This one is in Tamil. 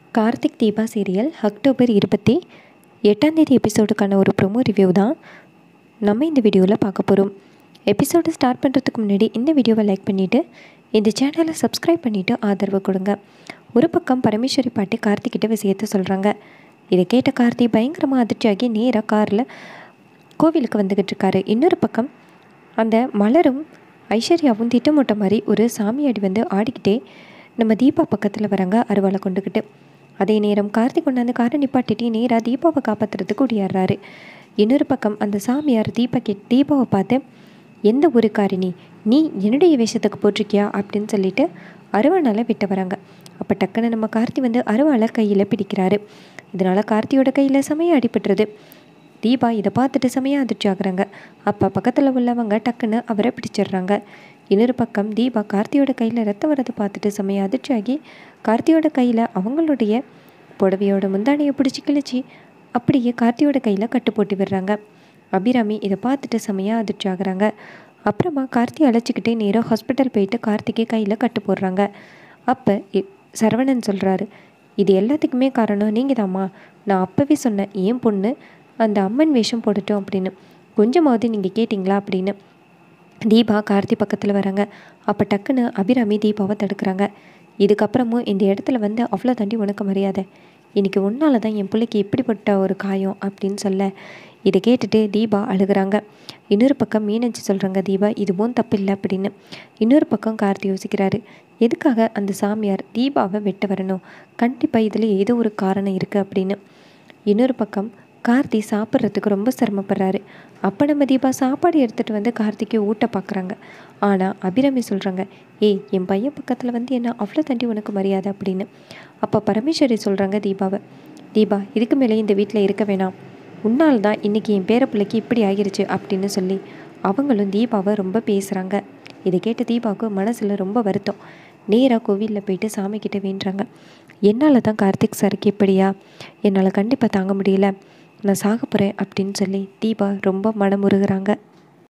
கார்த்திக் தீபா சீரியல் அக்டோபர் இருபத்தி எட்டாந்தேதி எபிசோடுக்கான ஒரு ப்ரோமோ ரிவ்யூ தான் நம்ம இந்த வீடியோவில் பார்க்க போகிறோம் எபிசோடு ஸ்டார்ட் பண்ணுறதுக்கு முன்னாடி இந்த வீடியோவை லைக் பண்ணிவிட்டு இந்த சேனலை சப்ஸ்கிரைப் பண்ணிவிட்டு ஆதரவு கொடுங்க ஒரு பக்கம் பரமேஸ்வரி பாட்டி கார்த்திக்கிட்ட விஷயத்த சொல்கிறாங்க இதை கேட்ட கார்த்தி பயங்கரமாக அதிர்ச்சியாகி நேராக காரில் கோவிலுக்கு வந்துக்கிட்டு இருக்காரு இன்னொரு பக்கம் அந்த மலரும் ஐஸ்வர்யாவும் திட்டமிட்ட மாதிரி ஒரு சாமியாடி வந்து ஆடிக்கிட்டே நம்ம தீபா பக்கத்தில் வராங்க அருவாளை கொண்டுக்கிட்டு அதே நேரம் கார்த்திக் கொண்டாந்து காரை நிப்பாட்டிட்டு நேராக தீபாவை காப்பாற்றுறதுக்கு ஓடியாடுறாரு இன்னொரு பக்கம் அந்த சாமியார் தீபா கே தீபாவை பார்த்து எந்த ஊருக்காரி நீ நீ என்னுடைய வேஷத்துக்கு போட்டிருக்கியா அப்படின்னு சொல்லிட்டு அருவானால் விட்டு வராங்க அப்போ டக்குன்னு நம்ம கார்த்தி வந்து அருவாளை கையில் பிடிக்கிறாரு இதனால் கார்த்தியோட கையில் செமையாக அடிபட்டுருது தீபா இதை பார்த்துட்டு செமையாக அதிர்ச்சி ஆகுறாங்க அப்போ பக்கத்தில் உள்ளவங்க டக்குன்னு அவரை பிடிச்சிடுறாங்க இன்னொரு பக்கம் தீபா கார்த்தியோட கையில் ரத்தம் வரதை பார்த்துட்டு செமையாக அதிர்ச்சி ஆகி கார்த்தியோட கையில் அவங்களுடைய புடவையோட முந்தானையை பிடிச்சி கிழிச்சி அப்படியே கார்த்தியோட கையில் கட்டு போட்டு விடுறாங்க அபிராமி இதை பார்த்துட்டு செமையாக அதிர்ச்சி ஆகுறாங்க அப்புறமா கார்த்தி அழைச்சிக்கிட்டே நேராக ஹாஸ்பிட்டல் போயிட்டு கார்த்திகை கையில் கட்டு போடுறாங்க அப்போ சரவணன் சொல்கிறாரு இது எல்லாத்துக்குமே காரணம் நீங்கள் தாம்மா நான் அப்போவே சொன்னேன் ஏன் பொண்ணு அந்த அம்மன் வேஷம் போட்டுட்டோம் அப்படின்னு கொஞ்சமாவது நீங்கள் கேட்டிங்களா அப்படின்னு தீபா கார்த்தி பக்கத்தில் வராங்க அப்போ டக்குன்னு அபிராமி தீபாவை தடுக்கிறாங்க இதுக்கப்புறமும் இந்த இடத்துல வந்து அவ்வளோ தாண்டி உனக்கு மரியாதை இன்றைக்கி உன்னால தான் என் பிள்ளைக்கு எப்படிப்பட்ட ஒரு காயம் அப்படின்னு சொல்ல இதை கேட்டுட்டு தீபா அழுகுறாங்க இன்னொரு பக்கம் மீனஞ்சி சொல்கிறாங்க தீபா இதுவும் தப்பு இல்லை அப்படின்னு இன்னொரு பக்கம் கார்த்தி யோசிக்கிறாரு எதுக்காக அந்த சாமியார் தீபாவை வெட்ட வரணும் கண்டிப்பாக இதில் ஏதோ ஒரு காரணம் இருக்குது அப்படின்னு இன்னொரு பக்கம் கார்த்தி சாப்பிட்றதுக்கு ரொம்ப சிரமப்படுறாரு அப்போ நம்ம தீபா சாப்பாடு எடுத்துகிட்டு வந்து கார்த்திக்கு ஊட்ட பார்க்குறாங்க ஆனால் அபிராமி சொல்கிறாங்க ஏய் என் பையன் பக்கத்தில் வந்து என்ன அவ்வளோ தண்டி உனக்கு மரியாதை அப்படின்னு அப்போ பரமேஸ்வரி சொல்கிறாங்க தீபாவை தீபா இதுக்கு மேலே இந்த வீட்டில் இருக்க வேணாம் உன்னால் தான் இன்றைக்கி என் பேர பிள்ளைக்கு இப்படி ஆகிருச்சு அப்படின்னு சொல்லி அவங்களும் தீபாவை ரொம்ப பேசுகிறாங்க இதை கேட்டு தீபாவுக்கு மனசில் ரொம்ப வருத்தம் நேராக கோவிலில் போயிட்டு சாமிக்கிட்ட வேண்டுறாங்க என்னால் தான் கார்த்திக் சாருக்கு இப்படியா என்னால் கண்டிப்பாக தாங்க முடியல நான் சாக போகிறேன் அப்படின்னு சொல்லி தீபா ரொம்ப மனமுருகிறாங்க